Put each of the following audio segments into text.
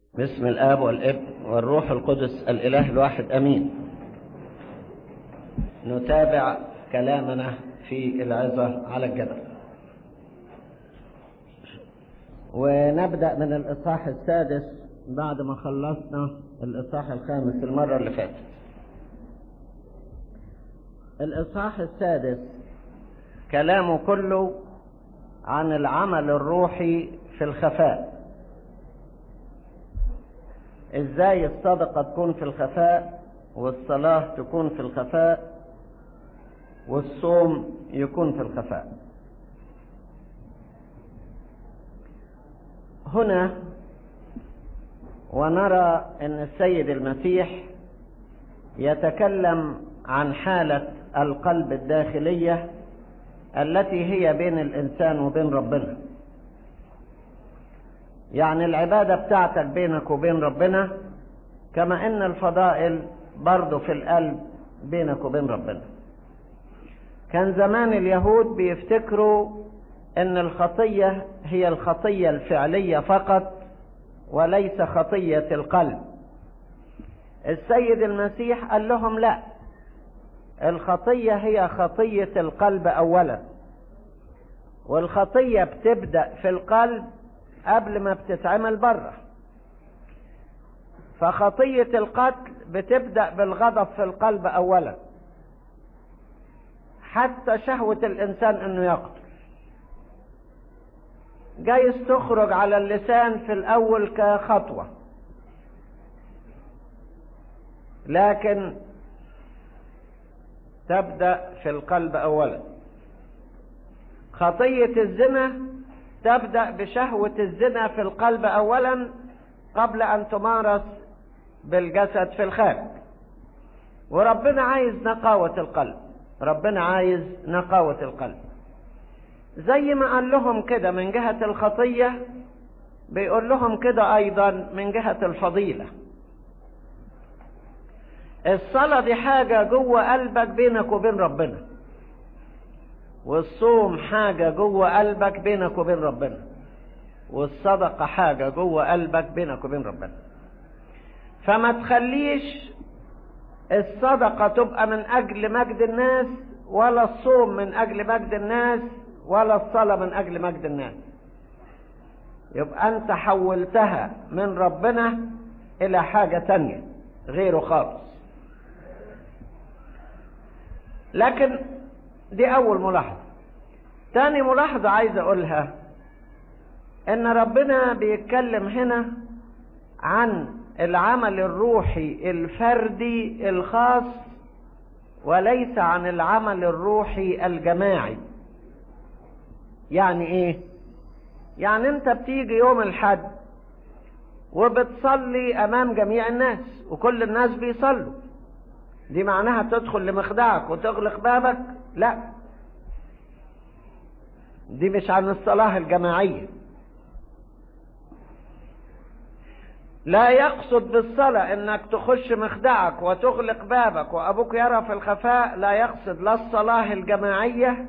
باسم الآب والابن والروح القدس الإله الواحد أمين نتابع كلامنا في العظة على الجبل ونبدأ من الإصحاح السادس بعد ما خلصنا الإصحاح الخامس المرة اللي فاتت الإصحاح السادس كلامه كله عن العمل الروحي في الخفاء ازاي الصدقة تكون في الخفاء والصلاة تكون في الخفاء والصوم يكون في الخفاء هنا ونرى ان السيد المسيح يتكلم عن حالة القلب الداخلية التي هي بين الانسان وبين ربنا يعني العبادة بتاعتك بينك وبين ربنا كما ان الفضائل برضه في القلب بينك وبين ربنا كان زمان اليهود بيفتكروا ان الخطية هي الخطية الفعلية فقط وليس خطية القلب السيد المسيح قال لهم لا الخطية هي خطية القلب اولا والخطية بتبدأ في القلب قبل ما بتتعمل بره فخطية القتل بتبدأ بالغضب في القلب اولا حتى شهوة الانسان انه يقتل جايز تخرج على اللسان في الاول كخطوة لكن تبدأ في القلب اولا خطية الزنا تبدأ بشهوة الزنا في القلب اولا قبل ان تمارس بالجسد في الخارج وربنا عايز نقاوة القلب ربنا عايز نقاوة القلب زي ما قال لهم كده من جهة الخطية بيقول لهم كده ايضا من جهة الفضيلة الصلاة دي حاجة جوه قلبك بينك وبين ربنا والصوم حاجة جوه قلبك بينك وبين ربنا والصدقة حاجة جوه قلبك بينك وبين ربنا فما تخليش الصدقة تبقى من أجل مجد الناس ولا الصوم من أجل مجد الناس ولا الصلاة من أجل مجد الناس يبقى أنت حولتها من ربنا إلى حاجة تانية غيره خالص لكن دي أول ملاحظة تاني ملاحظة عايز أقولها إن ربنا بيتكلم هنا عن العمل الروحي الفردي الخاص وليس عن العمل الروحي الجماعي يعني ايه يعني انت بتيجي يوم الحد وبتصلي امام جميع الناس وكل الناس بيصلوا دي معناها تدخل لمخدعك وتغلق بابك لا دي مش عن الصلاة الجماعية لا يقصد بالصلاة انك تخش مخدعك وتغلق بابك وابوك يرى في الخفاء لا يقصد لا الصلاة الجماعية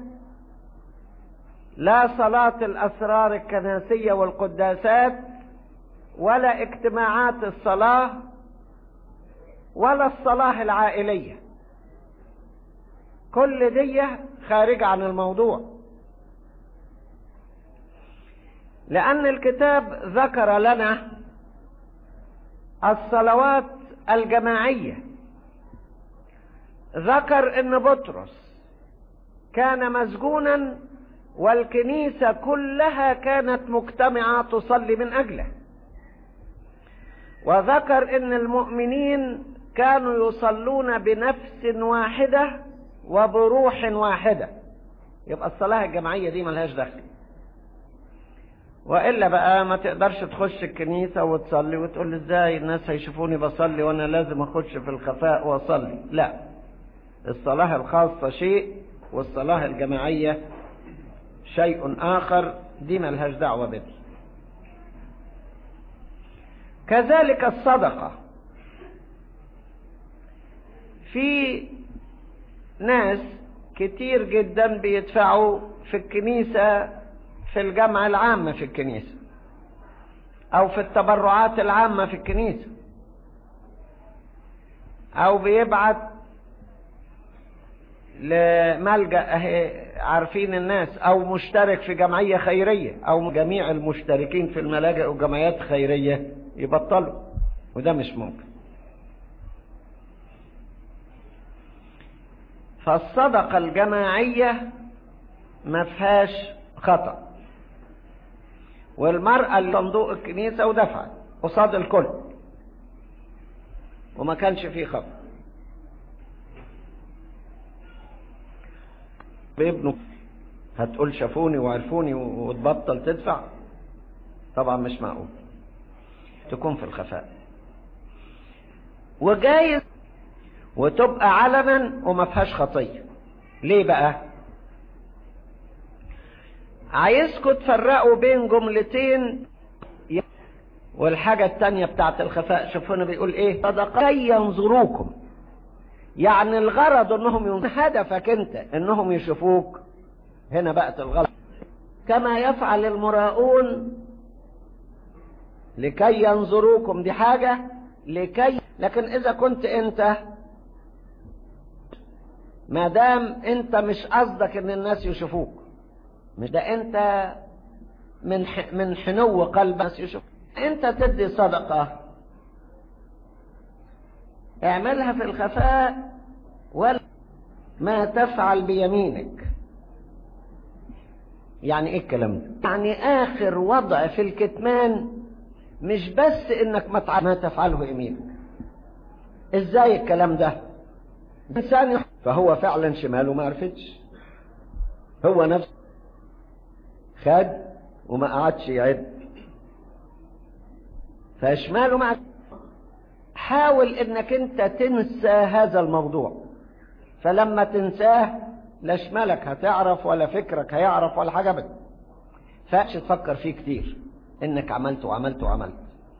لا صلاة الاسرار الكناسية والقداسات ولا اجتماعات الصلاة ولا الصلاة العائلية كل دي خارجة عن الموضوع لان الكتاب ذكر لنا الصلوات الجماعية ذكر ان بطرس كان مسجونا والكنيسة كلها كانت مجتمعة تصلي من اجله وذكر ان المؤمنين كانوا يصلون بنفس واحدة وبروح واحدة يبقى الصلاة الجماعية دي ملهاش دخل والا بقى ما تقدرش تخش الكنيسة وتصلي وتقول ازاي الناس هيشوفوني بصلي وانا لازم اخش في الخفاء واصلي لا الصلاة الخاصة شيء والصلاة الجماعية شيء اخر دي ملهاش دعوة بدي كذلك الصدقة في ناس كتير جدا بيدفعوا في الكنيسة في الجامعة العامة في الكنيسة او في التبرعات العامة في الكنيسة او بيبعت لملجأ اهي عارفين الناس او مشترك في جمعية خيرية او جميع المشتركين في الملاجئ والجمعيات الخيرية يبطلوا وده مش ممكن فالصدقة الجماعية ما فيهاش خطأ والمرأة اللي صندوق الكنيسة ودفعت قصاد الكل وما كانش فيه خطأ بابنه هتقول شافوني وعرفوني وتبطل تدفع طبعا مش معقول تكون في الخفاء وجايز وتبقى علنا وما فيهاش خطيه ليه بقى عايزكم تفرقوا بين جملتين والحاجة التانية بتاعت الخفاء شوفوا هنا بيقول ايه صدقة ينظروكم يعني الغرض انهم ين... هدفك انت انهم يشوفوك هنا بقت الغلط كما يفعل المراؤون لكي ينظروكم دي حاجة لكي لكن اذا كنت انت ما دام انت مش قصدك ان الناس يشوفوك مش ده انت من ح... من حنو قلب الناس يشوف انت تدي صدقة اعملها في الخفاء ولا ما تفعل بيمينك يعني ايه الكلام ده يعني اخر وضع في الكتمان مش بس انك ما, تع... ما تفعله يمينك ازاي الكلام ده انسان فهو فعلا شماله ما عرفتش هو نفسه خد وما قعدش يعد فشماله ما حاول انك انت تنسى هذا الموضوع فلما تنساه لا شمالك هتعرف ولا فكرك هيعرف ولا حاجة بك فاش تفكر فيه كتير انك عملت وعملت وعملت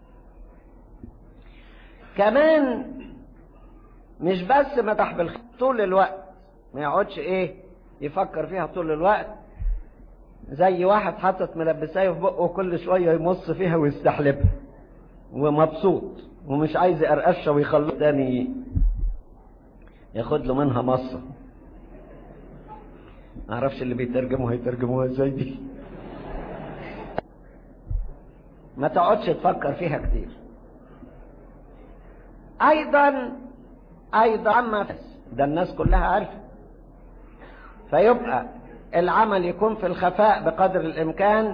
كمان مش بس مدح بالخير طول الوقت ما يقعدش ايه يفكر فيها طول الوقت زي واحد حاطط ملبسايه في بقه كل شويه يمص فيها ويستحلبها ومبسوط ومش عايز يقرقشها ويخلوه تاني ياخد له منها مصه ما اعرفش اللي بيترجموا هيترجموها ازاي دي ما تقعدش تفكر فيها كتير ايضا ايضا ما ده الناس كلها عارفه فيبقى العمل يكون في الخفاء بقدر الامكان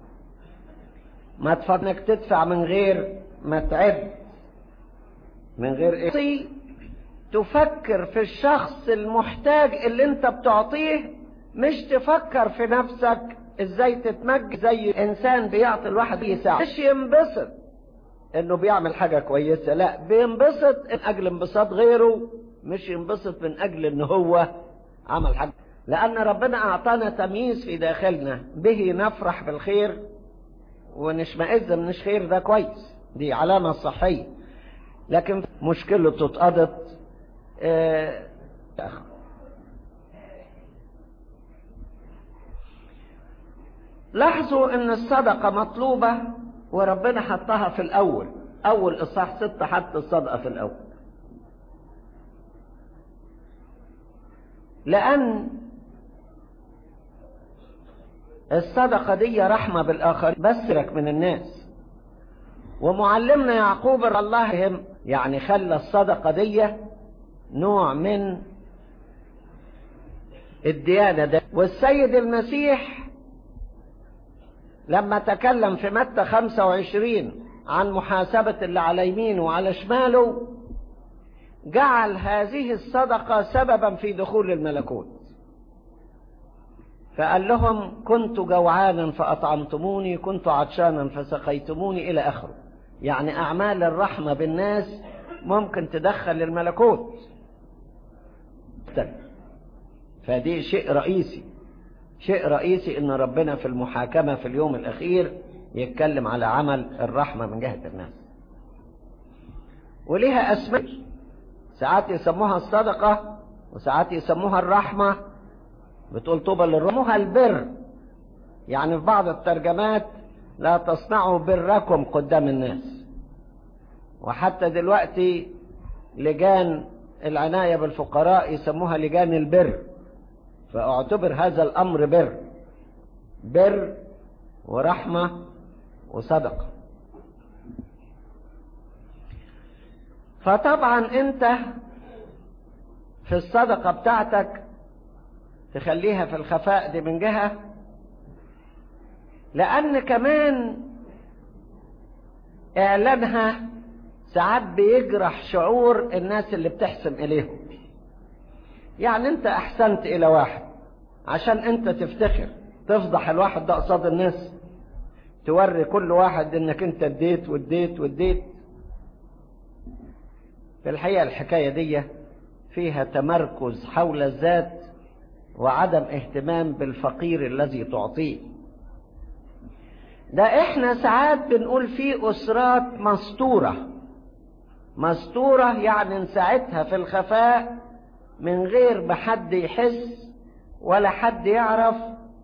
ما تفضلك تدفع من غير ما تعد من غير ايه تفكر في الشخص المحتاج اللي انت بتعطيه مش تفكر في نفسك ازاي تتمجد زي انسان بيعطي الواحد يساعد مش ينبسط انه بيعمل حاجة كويسة لا بينبسط من اجل انبساط غيره مش ينبسط من اجل ان هو عمل حاجة لان ربنا اعطانا تمييز في داخلنا به نفرح بالخير ونشمئز من الخير ده كويس دي علامة صحية لكن مشكلته اتقضت اه لاحظوا ان الصدقة مطلوبة وربنا حطها في الاول اول اصحاح ستة حط الصدقة في الاول لان الصدقة دي رحمة بالاخر بسرك من الناس ومعلمنا يعقوب الله يهم يعني خلى الصدقة دي نوع من الديانة ده والسيد المسيح لما تكلم في متى 25 عن محاسبة اللي على يمينه وعلى شماله جعل هذه الصدقة سببا في دخول الملكوت فقال لهم كنت جوعانا فأطعمتموني كنت عطشانا فسقيتموني إلى آخره يعني أعمال الرحمة بالناس ممكن تدخل الملكوت فدي شيء رئيسي شيء رئيسي ان ربنا في المحاكمة في اليوم الاخير يتكلم على عمل الرحمة من جهة الناس وليها اسماء ساعات يسموها الصدقة وساعات يسموها الرحمة بتقول طوبى للرحمة البر يعني في بعض الترجمات لا تصنعوا بركم قدام الناس وحتى دلوقتي لجان العناية بالفقراء يسموها لجان البر فاعتبر هذا الأمر بر بر ورحمة وصدقة فطبعا انت في الصدقة بتاعتك تخليها في الخفاء دي من جهة لأن كمان إعلانها ساعات بيجرح شعور الناس اللي بتحسن إليهم يعني أنت أحسنت إلى واحد عشان أنت تفتخر تفضح الواحد ده قصاد الناس توري كل واحد إنك أنت اديت واديت واديت في الحقيقة الحكاية دي فيها تمركز حول الذات وعدم اهتمام بالفقير الذي تعطيه ده احنا ساعات بنقول في اسرات مستورة مستورة يعني نساعدها في الخفاء من غير ما حد يحس ولا حد يعرف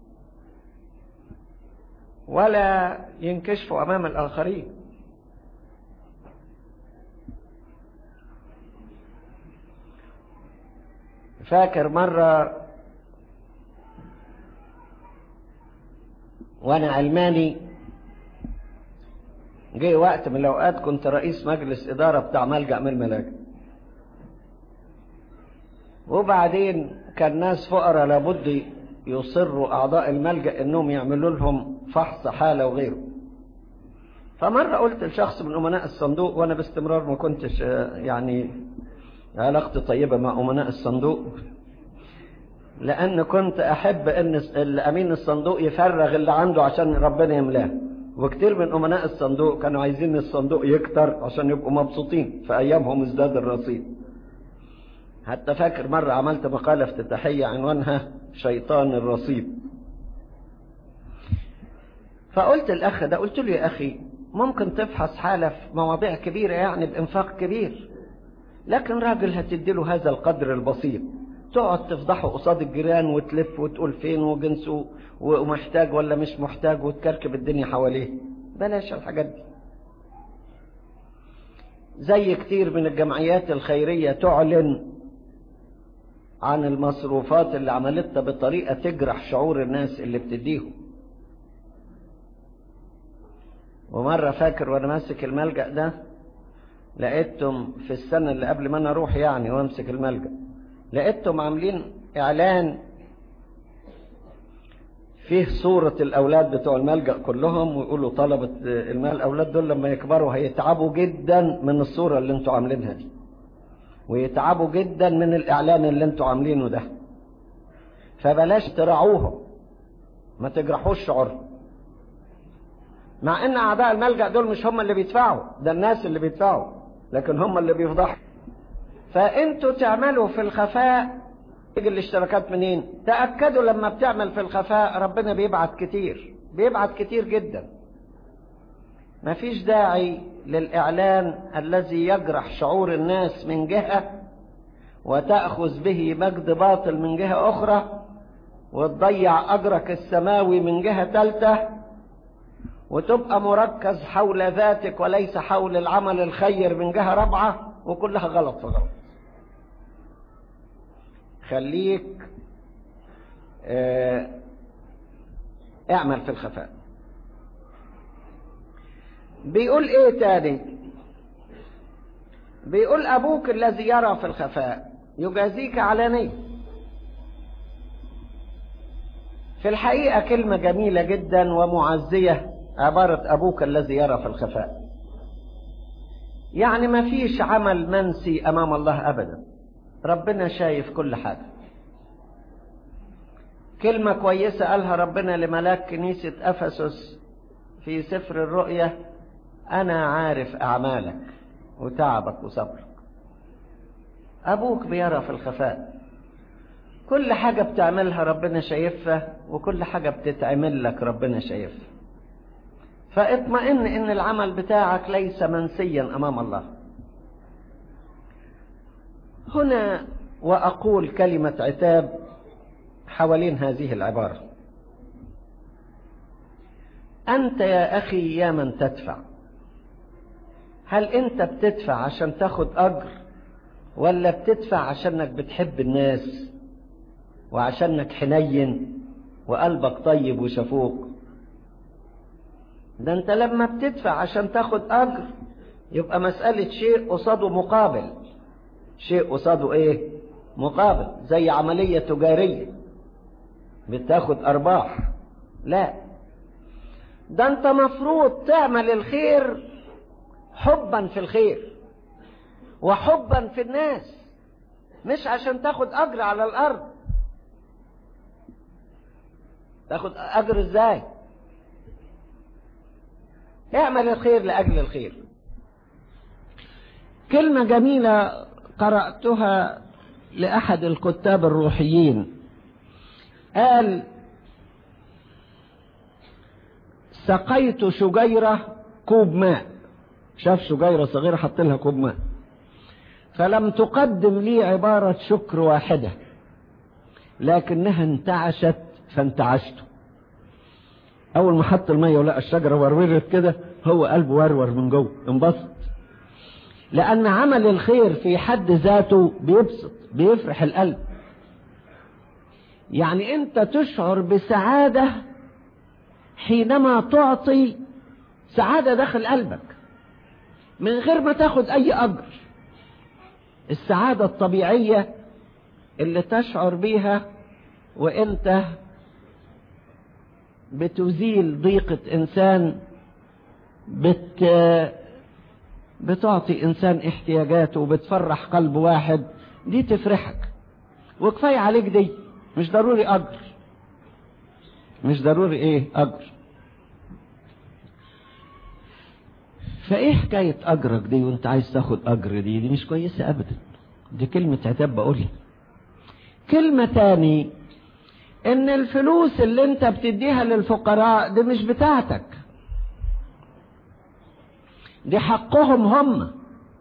ولا ينكشفوا امام الاخرين فاكر مرة وانا علماني جه وقت من الاوقات كنت رئيس مجلس ادارة بتاع ملجأ من الملاجئ وبعدين كان ناس فقراء لابد يصروا اعضاء الملجأ انهم يعملوا لهم فحص حالة وغيره فمرة قلت لشخص من امناء الصندوق وانا باستمرار ما كنتش يعني علاقتي طيبة مع أمناء الصندوق لأن كنت أحب أن الأمين الصندوق يفرغ اللي عنده عشان ربنا يملاه وكتير من أمناء الصندوق كانوا عايزين الصندوق يكتر عشان يبقوا مبسوطين في أيامهم ازداد الرصيد حتى فاكر مرة عملت مقالة افتتاحية عنوانها شيطان الرصيد فقلت الأخ ده قلت له يا أخي ممكن تفحص حالة في مواضيع كبيرة يعني بإنفاق كبير لكن راجل هتديله هذا القدر البسيط تقعد تفضحه قصاد الجيران وتلف وتقول فين وجنسه ومحتاج ولا مش محتاج وتكركب الدنيا حواليه بلاش الحاجات دي زي كتير من الجمعيات الخيرية تعلن عن المصروفات اللي عملتها بطريقة تجرح شعور الناس اللي بتديهم ومرة فاكر وانا ماسك الملجأ ده لقيتهم في السنة اللي قبل ما انا اروح يعني وامسك الملجأ لقيتهم عاملين اعلان فيه صورة الاولاد بتوع الملجأ كلهم ويقولوا طلبة المال الاولاد دول لما يكبروا هيتعبوا جدا من الصورة اللي انتوا عاملينها دي ويتعبوا جدا من الاعلان اللي انتوا عاملينه ده فبلاش ترعوهم ما تجرحوش شعورهم مع ان اعضاء الملجأ دول مش هم اللي بيدفعوا ده الناس اللي بيدفعوا لكن هم اللي بيفضحوا فانتوا تعملوا في الخفاء تيجي الاشتراكات منين تأكدوا لما بتعمل في الخفاء ربنا بيبعت كتير بيبعت كتير جدا مفيش داعي للإعلان الذي يجرح شعور الناس من جهة وتأخذ به مجد باطل من جهة أخرى وتضيع أجرك السماوي من جهة ثالثة وتبقى مركز حول ذاتك وليس حول العمل الخير من جهة رابعة وكلها غلط في غلط خليك اه اعمل في الخفاء بيقول ايه تاني بيقول ابوك الذي يرى في الخفاء يجازيك علانية في الحقيقة كلمة جميلة جدا ومعزية عبارة أبوك الذي يرى في الخفاء يعني ما فيش عمل منسي أمام الله أبدا ربنا شايف كل حاجة كلمة كويسة قالها ربنا لملاك كنيسة أفسس في سفر الرؤية أنا عارف أعمالك وتعبك وصبرك أبوك بيرى في الخفاء كل حاجة بتعملها ربنا شايفها وكل حاجة بتتعمل لك ربنا شايفها فاطمئن ان العمل بتاعك ليس منسيا امام الله هنا واقول كلمه عتاب حوالين هذه العباره أنت يا أخي يا من تدفع هل أنت بتدفع عشان تاخد أجر ولا بتدفع عشانك بتحب الناس وعشانك حنين وقلبك طيب وشفوق ده انت لما بتدفع عشان تاخد اجر يبقى مسألة شيء قصاده مقابل شيء قصاده ايه مقابل زي عملية تجارية بتاخد ارباح لا ده انت مفروض تعمل الخير حبا في الخير وحبا في الناس مش عشان تاخد اجر على الارض تاخد اجر ازاي اعمل الخير لاجل الخير كلمة جميلة قرأتها لأحد الكتاب الروحيين قال سقيت شجيرة كوب ماء شاف شجيرة صغيرة حط لها كوب ماء فلم تقدم لي عبارة شكر واحدة لكنها انتعشت فانتعشته اول ما حط الميه ولقى الشجره ورورت كده هو قلبه ورور من جوه انبسط لان عمل الخير في حد ذاته بيبسط بيفرح القلب يعني انت تشعر بسعاده حينما تعطي سعاده داخل قلبك من غير ما تاخد اي اجر السعاده الطبيعيه اللي تشعر بيها وانت بتزيل ضيقة إنسان بت بتعطي إنسان احتياجاته وبتفرح قلب واحد دي تفرحك وكفاية عليك دي مش ضروري أجر مش ضروري إيه أجر فإيه حكاية أجرك دي وأنت عايز تاخد أجر دي دي مش كويسة أبدا دي كلمة عتاب بقولها كلمة تاني ان الفلوس اللي انت بتديها للفقراء دي مش بتاعتك دي حقهم هم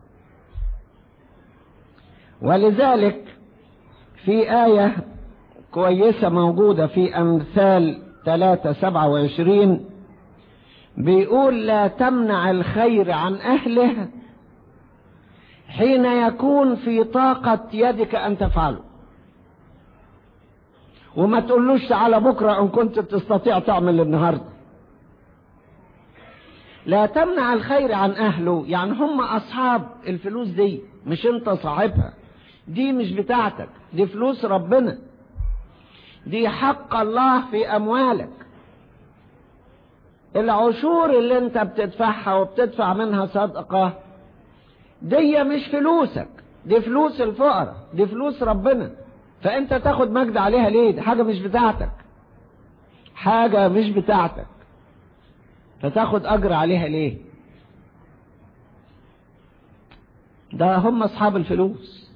ولذلك في آية كويسة موجودة في أمثال ثلاثة سبعة وعشرين بيقول لا تمنع الخير عن أهله حين يكون في طاقة يدك أن تفعله وما تقولوش تعالى بكرة إن كنت تستطيع تعمل النهاردة لا تمنع الخير عن أهله يعني هم أصحاب الفلوس دي مش أنت صاحبها دي مش بتاعتك دي فلوس ربنا دي حق الله في أموالك العشور اللي انت بتدفعها وبتدفع منها صدقة دي مش فلوسك دي فلوس الفقراء دي فلوس ربنا فانت تاخد مجد عليها ليه دي حاجة مش بتاعتك حاجة مش بتاعتك فتاخد اجر عليها ليه ده هم اصحاب الفلوس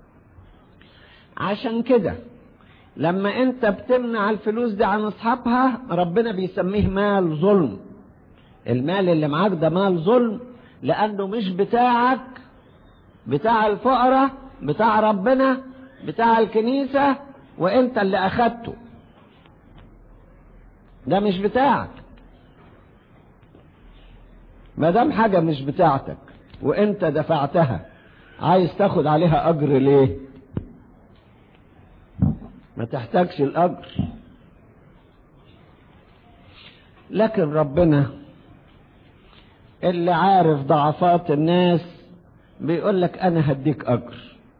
عشان كده لما انت بتمنع الفلوس دي عن اصحابها ربنا بيسميه مال ظلم المال اللي معاك ده مال ظلم لانه مش بتاعك بتاع الفقراء بتاع ربنا بتاع الكنيسة وانت اللي اخدته ده مش بتاعك ما دام حاجة مش بتاعتك وانت دفعتها عايز تاخد عليها اجر ليه ما تحتاجش الاجر لكن ربنا اللي عارف ضعفات الناس بيقول لك انا هديك اجر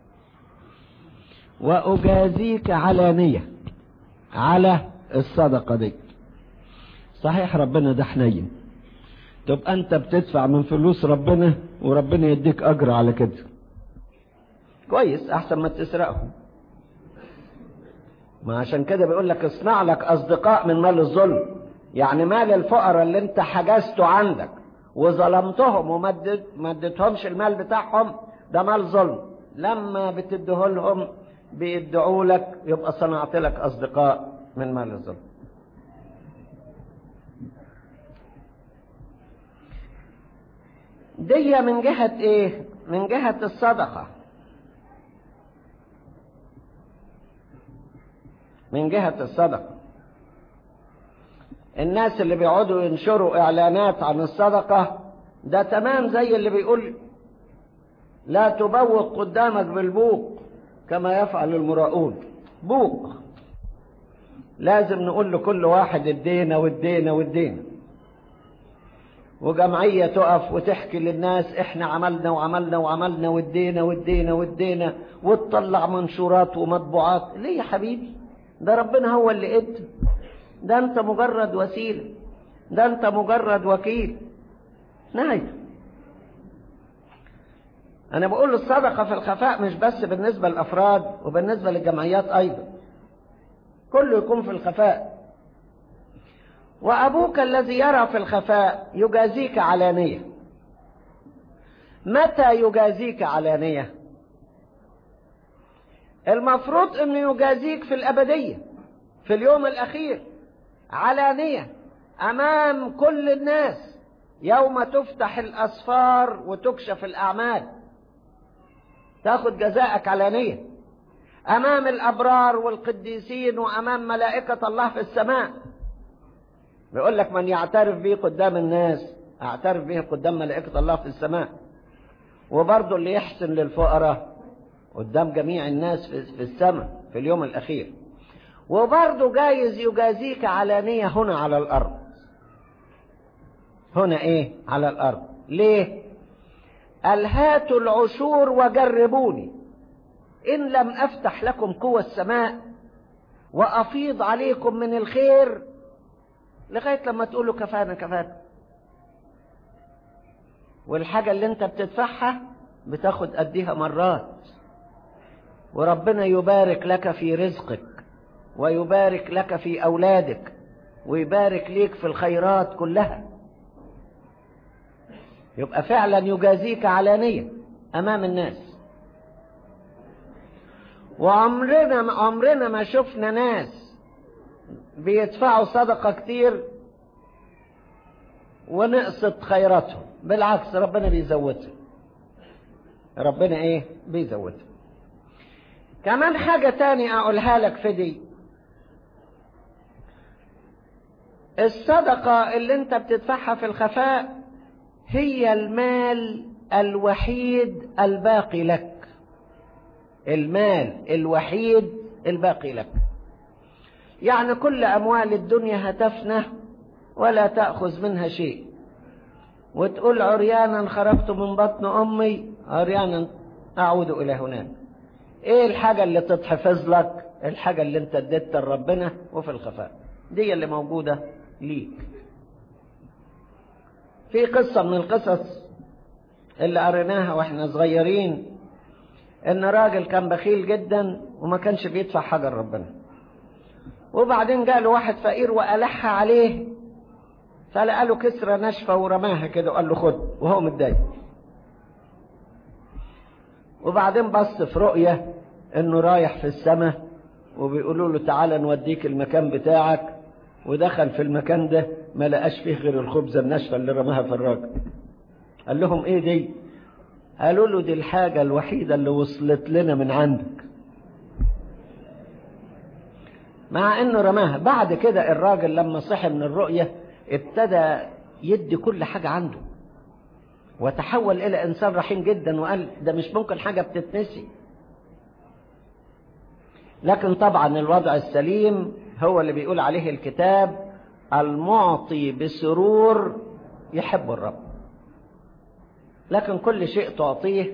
واجازيك علانية على الصدقة دي صحيح ربنا ده حنين تبقى انت بتدفع من فلوس ربنا وربنا يديك اجر على كده كويس احسن ما تسرقهم ما عشان كده بيقول لك اصنع لك اصدقاء من مال الظلم يعني مال الفقراء اللي انت حجزته عندك وظلمتهم وما اديتهمش المال بتاعهم ده مال ظلم لما بتديه لهم بيدعوا لك يبقى صنعت لك اصدقاء من مال الظلم دي من جهة ايه من جهة الصدقة من جهة الصدقة الناس اللي بيقعدوا ينشروا اعلانات عن الصدقة ده تمام زي اللي بيقول لا تبوق قدامك بالبوق كما يفعل المراؤون بوق لازم نقول لكل واحد ادينا وادينا وادينا وجمعية تقف وتحكي للناس احنا عملنا وعملنا وعملنا وادينا وادينا وادينا وتطلع منشورات ومطبوعات ليه يا حبيبي ده ربنا هو اللي ادى ده انت مجرد وسيلة ده انت مجرد وكيل نهاية انا بقول الصدقة في الخفاء مش بس بالنسبة للافراد وبالنسبة للجمعيات ايضا كله يكون في الخفاء وأبوك الذي يرى في الخفاء يجازيك علانية متى يجازيك علانية المفروض أنه يجازيك في الأبدية في اليوم الأخير علانية أمام كل الناس يوم تفتح الأسفار وتكشف الأعمال تاخد جزاءك علانية أمام الأبرار والقديسين وأمام ملائكة الله في السماء بيقول لك من يعترف به قدام الناس اعترف به قدام ملائكة الله في السماء وبرضه اللي يحسن للفقراء قدام جميع الناس في السماء في اليوم الأخير وبرضه جايز يجازيك علانية هنا على الأرض هنا إيه على الأرض ليه ألهاتوا العشور وجربوني إن لم أفتح لكم قوى السماء وأفيض عليكم من الخير لغاية لما تقولوا كفانا كفانا والحاجة اللي انت بتدفعها بتاخد قديها مرات وربنا يبارك لك في رزقك ويبارك لك في أولادك ويبارك ليك في الخيرات كلها يبقى فعلا يجازيك علانية أمام الناس وعمرنا عمرنا ما شفنا ناس بيدفعوا صدقة كتير ونقصت خيراتهم بالعكس ربنا بيزودها ربنا ايه بيزودها كمان حاجة تاني اقولها لك في دي الصدقة اللي انت بتدفعها في الخفاء هي المال الوحيد الباقي لك المال الوحيد الباقي لك يعني كل أموال الدنيا هتفنى ولا تأخذ منها شيء وتقول عريانا خرجت من بطن أمي عريانا أعود إلى هناك إيه الحاجة اللي تتحفظ لك الحاجة اللي انت اديتها لربنا وفي الخفاء دي اللي موجودة ليك في قصة من القصص اللي قريناها واحنا صغيرين ان راجل كان بخيل جدا وما كانش بيدفع حاجة لربنا وبعدين جاء له واحد فقير وألح عليه فلقى له كسرة ناشفة ورماها كده وقال له خد وهو متضايق وبعدين بص في رؤية انه رايح في السماء وبيقولوا له تعالى نوديك المكان بتاعك ودخل في المكان ده ما لقاش فيه غير الخبزة الناشفة اللي رماها في الراجل قال لهم ايه دي قالوا له دي الحاجة الوحيدة اللي وصلت لنا من عندك مع انه رماها بعد كده الراجل لما صحي من الرؤية ابتدى يدي كل حاجة عنده وتحول الى انسان رحيم جدا وقال ده مش ممكن حاجة بتتنسي لكن طبعا الوضع السليم هو اللي بيقول عليه الكتاب المعطي بسرور يحب الرب لكن كل شيء تعطيه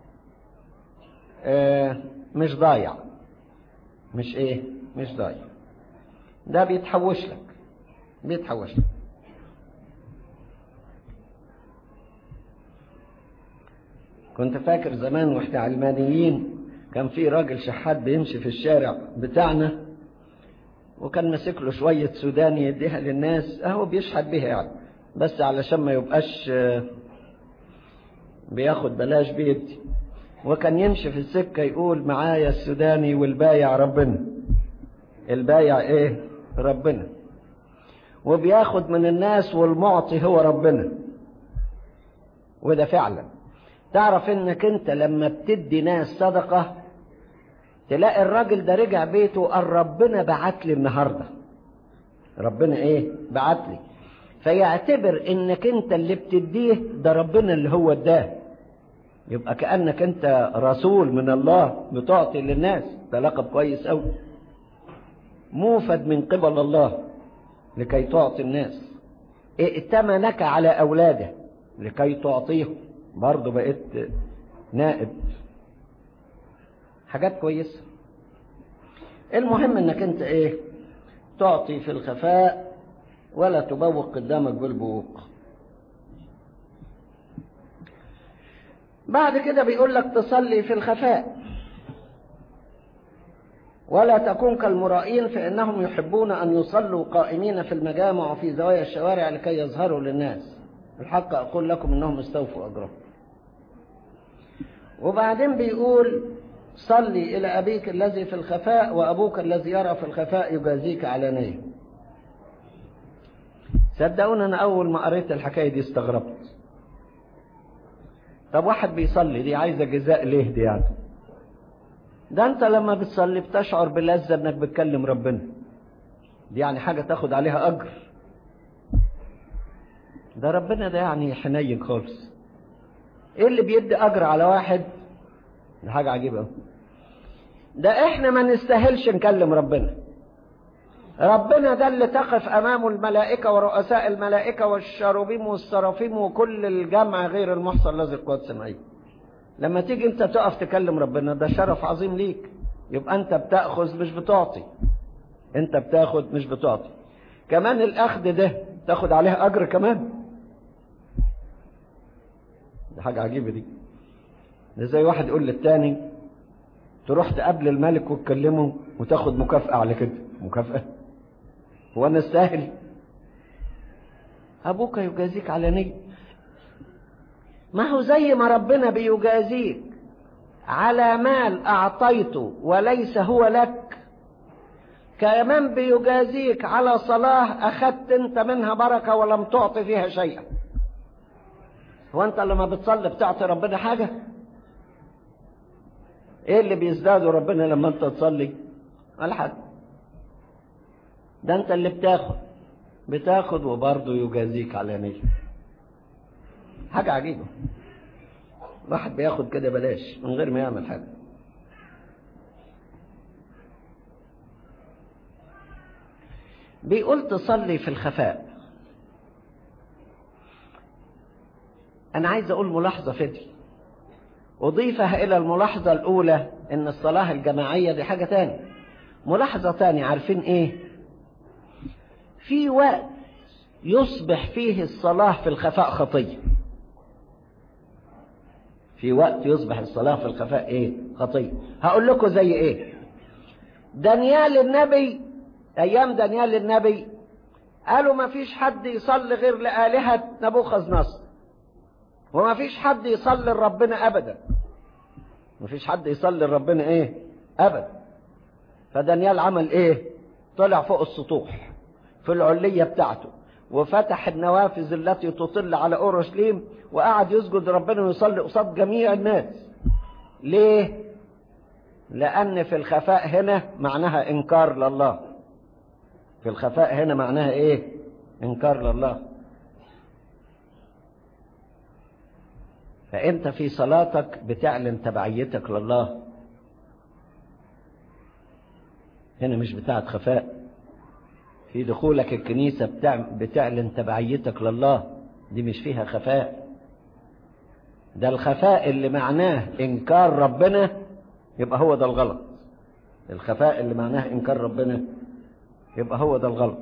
مش ضايع مش ايه مش ضايع ده بيتحوش لك بيتحوش لك كنت فاكر زمان واحنا علمانيين كان في راجل شحات بيمشي في الشارع بتاعنا وكان ماسك له شوية سوداني يديها للناس اهو بيشحت بيها يعني بس علشان ما يبقاش بياخد بلاش بيدي وكان يمشي في السكة يقول معايا السوداني والبايع ربنا البايع ايه ربنا وبياخد من الناس والمعطي هو ربنا وده فعلا تعرف انك انت لما بتدي ناس صدقة تلاقي الراجل ده رجع بيته قال ربنا بعت لي النهاردة ربنا ايه بعت لي فيعتبر انك انت اللي بتديه ده ربنا اللي هو اداه يبقى كأنك انت رسول من الله بتعطي للناس ده لقب كويس قوي موفد من قبل الله لكي تعطي الناس ائتمنك على اولاده لكي تعطيهم برضه بقيت نائب حاجات كويسه المهم انك انت ايه تعطي في الخفاء ولا تبوق قدامك بالبوق بعد كده بيقول لك تصلي في الخفاء ولا تكون كالمرائين فإنهم يحبون أن يصلوا قائمين في المجامع وفي زوايا الشوارع لكي يظهروا للناس الحق أقول لكم أنهم استوفوا أجرهم وبعدين بيقول صلي إلى أبيك الذي في الخفاء وأبوك الذي يرى في الخفاء يجازيك علانية صدقوني أنا أول ما قريت الحكاية دي استغربت طب واحد بيصلي دي عايزة جزاء ليه دي يعني ده انت لما بتصلي بتشعر بلذة انك بتكلم ربنا دي يعني حاجة تاخد عليها اجر ده ربنا ده يعني حنين خالص ايه اللي بيدي اجر على واحد ده حاجة عجيبة ده احنا ما نستاهلش نكلم ربنا ربنا ده اللي تقف امامه الملائكة ورؤساء الملائكة والشاروبيم والسرافيم وكل الجمع غير المحصى الذي القدس معيه لما تيجي انت تقف تكلم ربنا ده شرف عظيم ليك يبقى انت بتاخذ مش بتعطي انت بتاخد مش بتعطي كمان الاخذ ده تاخد عليه اجر كمان دي حاجه عجيبه دي ده زي واحد يقول للتاني تروح تقابل الملك وتكلمه وتاخد مكافأة على كده مكافأة هو انا استاهل ابوك يجازيك على نية ما هو زي ما ربنا بيجازيك على مال أعطيته وليس هو لك كمان بيجازيك على صلاة أخذت أنت منها بركة ولم تعطي فيها شيئا هو أنت لما بتصلي بتعطي ربنا حاجة إيه اللي بيزداده ربنا لما أنت تصلي ولا حاجة ده أنت اللي بتاخد بتاخد وبرضه يجازيك على نية حاجة عجيبة واحد بياخد كده بلاش من غير ما يعمل حاجة بيقول تصلي في الخفاء أنا عايز أقول ملاحظة فدي أضيفها إلى الملاحظة الأولى إن الصلاة الجماعية دي حاجة تاني ملاحظة تاني عارفين إيه في وقت يصبح فيه الصلاة في الخفاء خطيه في وقت يصبح الصلاة في الخفاء ايه خطية هقول لكم زي ايه دانيال النبي ايام دانيال النبي قالوا ما فيش حد يصلي غير لآلهة نبوخذ نصر وما فيش حد يصلي لربنا ابدا ما فيش حد يصلي لربنا ايه ابدا فدانيال عمل ايه طلع فوق السطوح في العلية بتاعته وفتح النوافذ التي تطل على اورشليم وقعد يسجد ربنا ويصلي قصاد جميع الناس ليه لان في الخفاء هنا معناها انكار لله في الخفاء هنا معناها ايه انكار لله فانت في صلاتك بتعلن تبعيتك لله هنا مش بتاعت خفاء في دخولك الكنيسة بتعلن تبعيتك لله دي مش فيها خفاء ده الخفاء اللي معناه إنكار ربنا يبقى هو ده الغلط الخفاء اللي معناه إنكار ربنا يبقى هو ده الغلط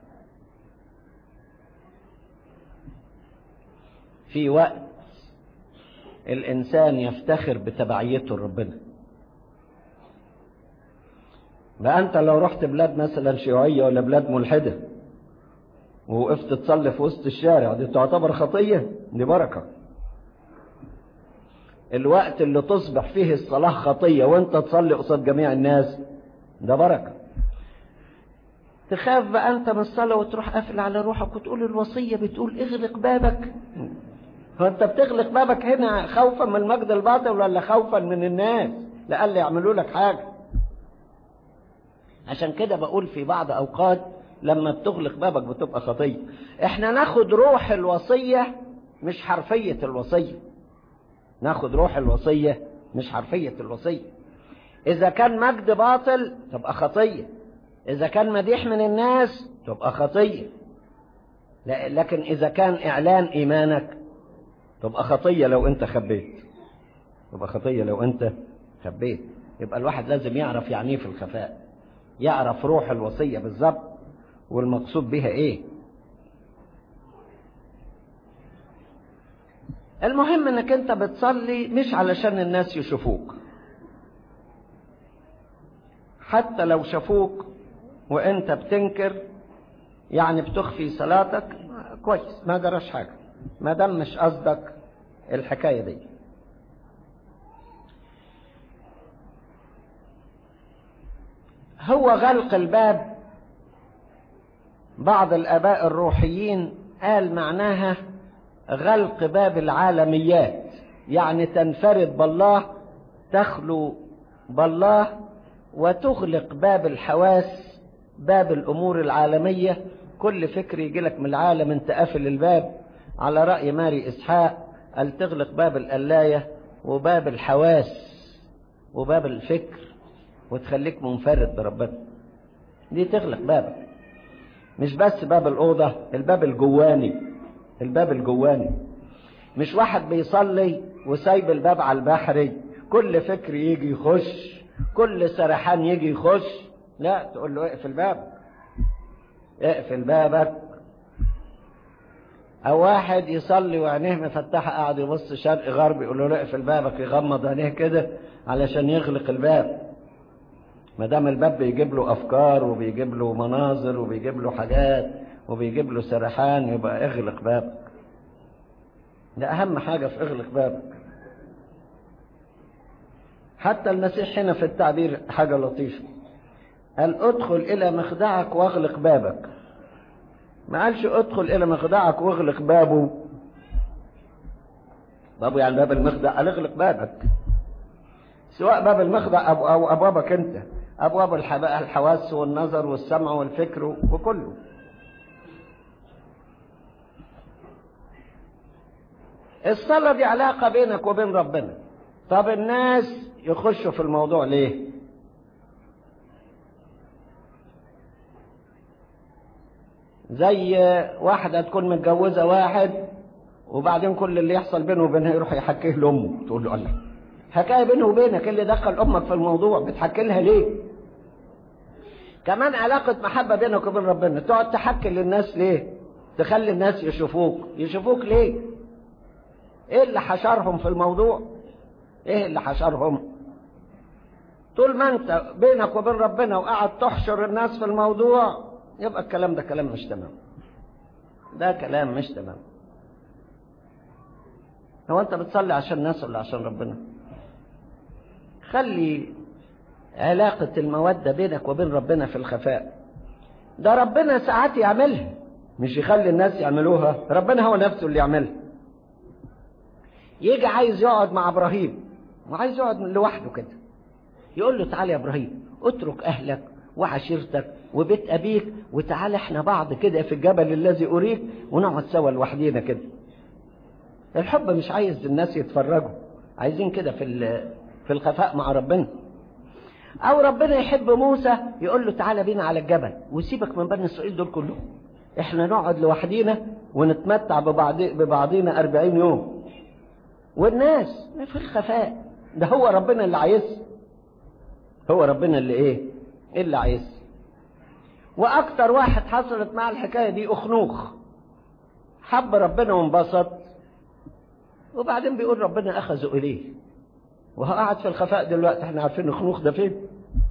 في وقت الإنسان يفتخر بتبعيته لربنا بقى انت لو رحت بلاد مثلا شيوعية ولا بلاد ملحدة ووقفت تصلي في وسط الشارع دي تعتبر خطية دي بركة الوقت اللي تصبح فيه الصلاة خطية وانت تصلي قصاد جميع الناس ده بركة تخاف بقى انت من الصلاة وتروح قافل على روحك وتقول الوصية بتقول اغلق بابك هو انت بتغلق بابك هنا خوفا من المجد الباطل ولا خوفا من الناس لألا يعملوا لك حاجة عشان كده بقول في بعض أوقات لما بتغلق بابك بتبقى خطية احنا ناخد روح الوصية مش حرفية الوصية ناخد روح الوصية مش حرفية الوصية إذا كان مجد باطل تبقى خطية إذا كان مديح من الناس تبقى خطية لكن إذا كان إعلان إيمانك تبقى خطية لو أنت خبيت تبقى خطية لو أنت خبيت يبقى الواحد لازم يعرف يعني في الخفاء يعرف روح الوصية بالظبط والمقصود بها إيه المهم انك انت بتصلي مش علشان الناس يشوفوك حتى لو شافوك وانت بتنكر يعني بتخفي صلاتك كويس ما جراش حاجه ما دام مش قصدك الحكايه دي هو غلق الباب بعض الاباء الروحيين قال معناها غلق باب العالميات يعني تنفرد بالله تخلو بالله وتغلق باب الحواس باب الامور العالميه كل فكر يجي لك من العالم انت قافل الباب على راي ماري اسحاق قال تغلق باب القلايه وباب الحواس وباب الفكر وتخليك منفرد بربنا دي تغلق بابك مش بس باب الاوضه الباب الجواني الباب الجواني مش واحد بيصلي وسايب الباب على البحري كل فكر يجي يخش كل سرحان يجي يخش لا تقول له اقفل بابك اقفل بابك او واحد يصلي وعينيه مفتحه قاعد يبص شرق غرب يقول له لا اقفل بابك يغمض عينيه كده علشان يغلق الباب ما دام الباب بيجيب له افكار وبيجيب له مناظر وبيجيب له حاجات وبيجيب له سرحان يبقى اغلق بابك ده اهم حاجه في اغلق بابك حتى المسيح هنا في التعبير حاجه لطيفه قال ادخل الى مخدعك واغلق بابك ما قالش ادخل الى مخدعك واغلق بابه بابه يعني باب المخدع قال اغلق بابك سواء باب المخدع أو, أو أبوابك أنت أبواب الحواس والنظر والسمع والفكر وكله الصلاة دي علاقة بينك وبين ربنا طب الناس يخشوا في الموضوع ليه زي واحدة تكون متجوزة واحد وبعدين كل اللي يحصل بينه وبينها يروح يحكيه لأمه تقول له الله حكاية بينه وبينك اللي دخل أمك في الموضوع بتحكي لها ليه كمان علاقة محبة بينك وبين ربنا تقعد تحكي للناس ليه تخلي الناس يشوفوك يشوفوك ليه ايه اللي حشرهم في الموضوع ايه اللي حشرهم طول ما انت بينك وبين ربنا وقاعد تحشر الناس في الموضوع يبقى الكلام ده كلام مش تمام ده كلام مش تمام هو انت بتصلي عشان الناس ولا عشان ربنا خلي علاقة المودة بينك وبين ربنا في الخفاء ده ربنا ساعات يعملها مش يخلي الناس يعملوها ربنا هو نفسه اللي يعملها يجي عايز يقعد مع ابراهيم وعايز يقعد لوحده كده يقول له تعالى يا ابراهيم اترك اهلك وعشيرتك وبيت ابيك وتعالى احنا بعض كده في الجبل الذي اريك ونقعد سوا لوحدينا كده الحب مش عايز الناس يتفرجوا عايزين كده في في الخفاء مع ربنا او ربنا يحب موسى يقول له تعالى بينا على الجبل وسيبك من بني اسرائيل دول كلهم احنا نقعد لوحدينا ونتمتع ببعض ببعضينا أربعين يوم والناس في الخفاء ده هو ربنا اللي عايز هو ربنا اللي ايه اللي عايز واكتر واحد حصلت معاه الحكايه دي اخنوخ حب ربنا وانبسط وبعدين بيقول ربنا اخذه اليه وهو قاعد في الخفاء دلوقتي احنا عارفين اخنوخ ده فين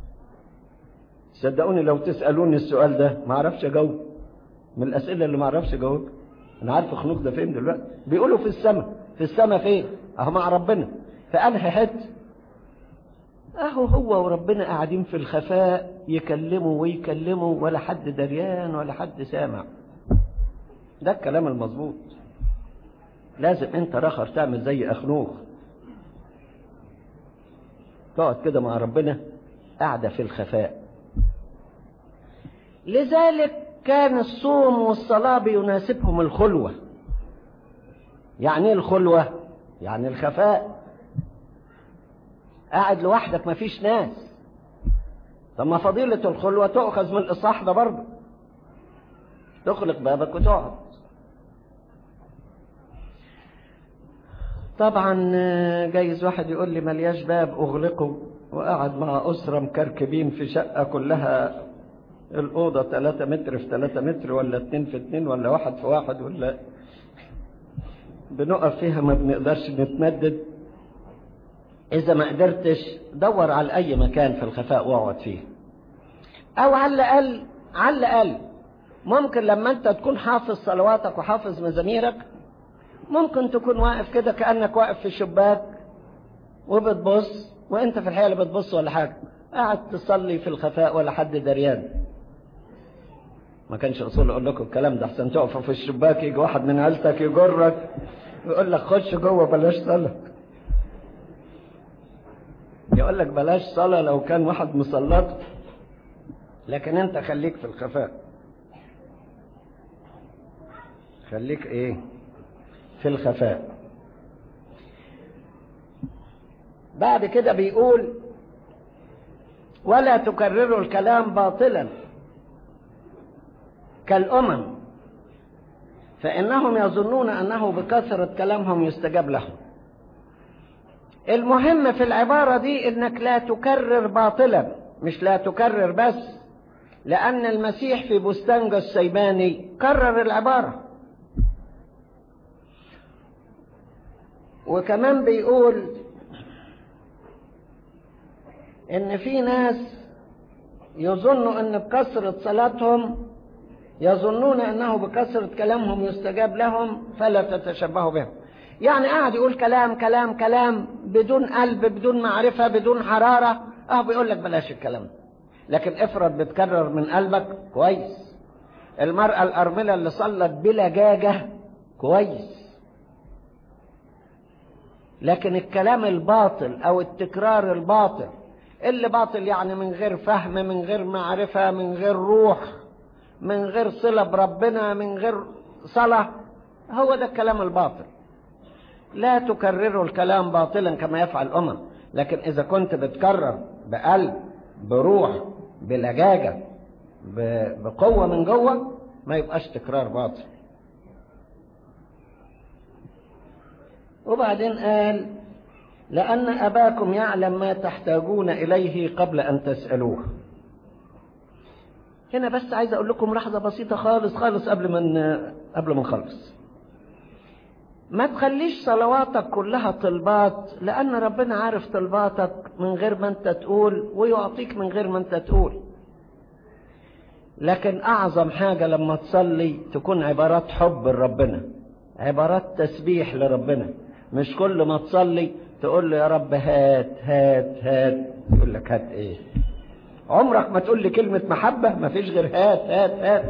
صدقوني لو تسالوني السؤال ده ما اعرفش اجاوب من الاسئله اللي ما اعرفش اجاوب انا عارف اخنوخ ده فين دلوقتي بيقولوا في السماء في السماء فين اهو مع ربنا في انهي حته اهو هو وربنا قاعدين في الخفاء يكلموا ويكلموا ولا حد دريان ولا حد سامع ده الكلام المظبوط لازم انت رخر تعمل زي اخنوخ تقعد كده مع ربنا قاعدة في الخفاء لذلك كان الصوم والصلاة بيناسبهم الخلوة يعني ايه الخلوة يعني الخفاء قاعد لوحدك مفيش ناس طب ما فضيلة الخلوة تؤخذ من الإصحاح ده برضه تغلق بابك وتقعد طبعا جايز واحد يقول لي ملياش باب اغلقه وقعد مع اسره مكركبين في شقه كلها الاوضه 3 متر في 3 متر ولا 2 في 2 ولا واحد في واحد ولا بنقف فيها ما بنقدرش نتمدد اذا ما قدرتش دور على اي مكان في الخفاء واقعد فيه او على الاقل على الاقل ممكن لما انت تكون حافظ صلواتك وحافظ مزاميرك ممكن تكون واقف كده كأنك واقف في الشباك وبتبص وانت في الحقيقة اللي بتبص ولا حاجة قاعد تصلي في الخفاء ولا حد دريان ما كانش اصول اقول لكم الكلام ده احسن تقف في الشباك يجي واحد من عيلتك يجرك يقول لك خش جوه بلاش صلاة يقول لك بلاش صلاة لو كان واحد مسلط لكن انت خليك في الخفاء خليك ايه في الخفاء بعد كده بيقول ولا تكرروا الكلام باطلا كالأمم فإنهم يظنون أنه بكثرة كلامهم يستجاب لهم المهم في العبارة دي إنك لا تكرر باطلا مش لا تكرر بس لأن المسيح في بستان السيباني كرر العبارة وكمان بيقول ان في ناس يظنوا ان بكثرة صلاتهم يظنون انه بكثرة كلامهم يستجاب لهم فلا تتشبهوا بهم يعني قاعد يقول كلام كلام كلام بدون قلب بدون معرفة بدون حرارة اه بيقول لك بلاش الكلام لكن افرض بتكرر من قلبك كويس المرأة الأرملة اللي صلت بلجاجة كويس لكن الكلام الباطل او التكرار الباطل اللي باطل يعني من غير فهم من غير معرفة من غير روح من غير صلة بربنا من غير صلاة هو ده الكلام الباطل لا تكرروا الكلام باطلا كما يفعل الأمم لكن إذا كنت بتكرر بقلب بروح بلجاجة بقوة من جوه ما يبقاش تكرار باطل وبعدين قال لأن أباكم يعلم ما تحتاجون إليه قبل أن تسألوه هنا بس عايز أقول لكم لحظة بسيطة خالص خالص قبل ما قبل ما نخلص ما تخليش صلواتك كلها طلبات لأن ربنا عارف طلباتك من غير ما أنت تقول ويعطيك من غير ما أنت تقول لكن أعظم حاجة لما تصلي تكون عبارات حب لربنا عبارات تسبيح لربنا مش كل ما تصلي تقول له يا رب هات هات هات يقول لك هات ايه عمرك ما تقول لي كلمة محبة ما فيش غير هات هات هات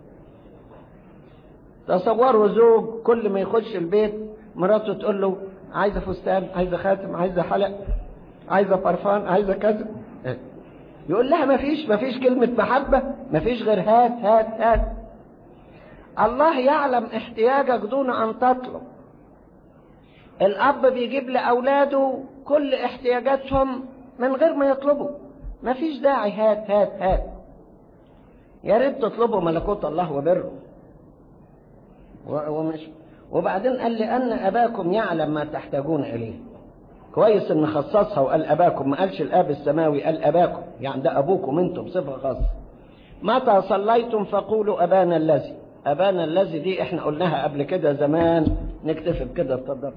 تصوروا زوج كل ما يخش البيت مراته تقول له عايزة فستان عايزة خاتم عايزة حلق عايزة برفان عايزة كذا يقول لها ما فيش ما فيش كلمة محبة ما فيش غير هات هات هات الله يعلم احتياجك دون أن تطلب الأب بيجيب لأولاده كل احتياجاتهم من غير ما يطلبوا ما فيش داعي هات هات هات يا ريت تطلبوا ملكوت الله وبره ومش وبعدين قال لأن أباكم يعلم ما تحتاجون إليه كويس إن خصصها وقال أباكم ما قالش الآب السماوي قال أباكم يعني ده أبوكم أنتم بصفة خاصة متى صليتم فقولوا أبانا الذي أبانا الذي دي إحنا قلناها قبل كده زمان نكتفي بكده اتفضل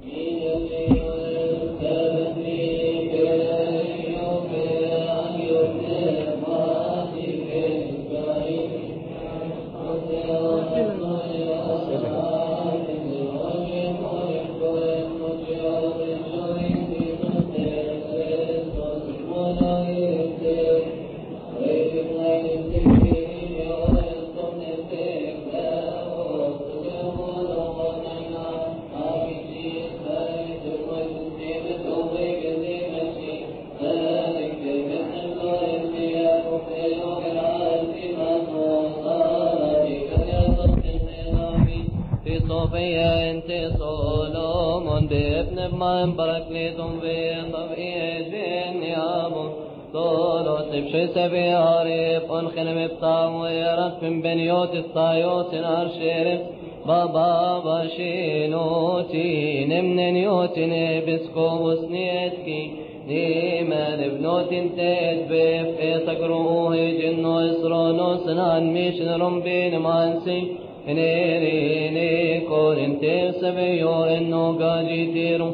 man parakletum vetav edin yabun todos ibshise biarif on khinem ibtam werat min beniot الطايوت arsheret baba bashinoti nemnen yotine biskobus nietki Nimen ibnotin tet bef esagruhe jinno isrono sanan mishin rumbin mansi Nere korin te sebeyo enno gaji tiru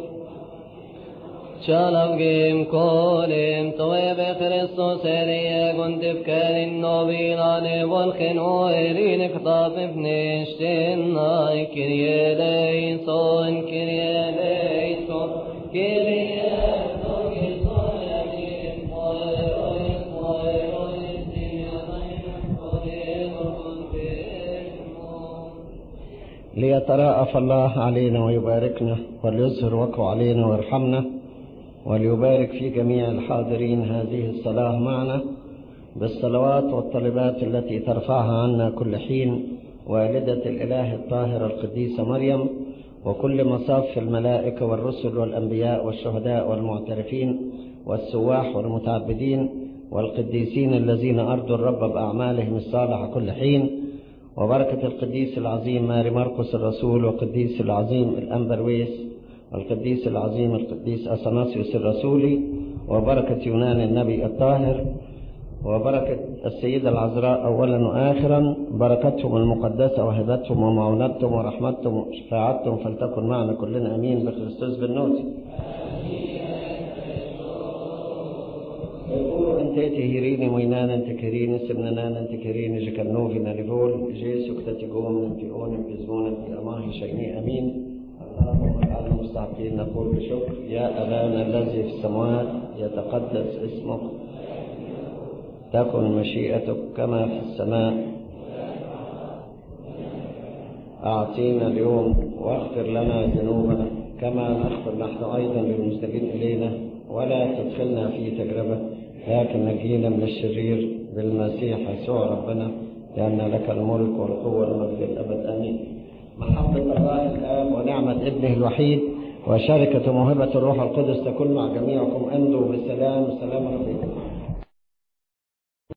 Çalavgim kolim toebe Kristus eriye gundif kerin nobilane volken o erin ktab ibnishtin nay kirye leyson kirye leyson kirye ليتراءف الله علينا ويباركنا وليظهر وقعه علينا ويرحمنا وليبارك في جميع الحاضرين هذه الصلاة معنا بالصلوات والطلبات التي ترفعها عنا كل حين والدة الإله الطاهرة القديسة مريم وكل مصاف الملائكة والرسل والأنبياء والشهداء والمعترفين والسواح والمتعبدين والقديسين الذين أرضوا الرب بأعمالهم الصالحة كل حين وبركة القديس العظيم ماري مرقس الرسول والقديس العظيم الأنبرويس والقديس العظيم القديس أثناسيوس الرسولي وبركة يونان النبي الطاهر وبركة السيدة العذراء أولا وآخرا بركتهم المقدسة وهبتهم ومعونتهم ورحمتهم وشفاعتهم فلتكن معنا كلنا أمين بخريستوس بالنوتي يقول انت تهيريني وينان انت كريني سمنان انت كريني جكنوفي ناليفول جيسو كتتقوم انت اون بزمون انت اماهي شيني امين اللهم اجعلنا مستحقين نقول بشكر يا ابانا الذي في السماوات يتقدس اسمك تكن مشيئتك كما في السماء أعطينا اليوم واغفر لنا ذنوبنا كما نغفر نحن أيضا للمسلمين إلينا ولا تدخلنا في تجربة لكن نجينا من الشرير بالمسيح يسوع ربنا لأن لك الملك والقوة والمجد الأبد آمين محبة الله الآب ونعمة ابنه الوحيد وشركة موهبة الروح القدس تكون مع جميعكم أمضوا بسلام سلام ربكم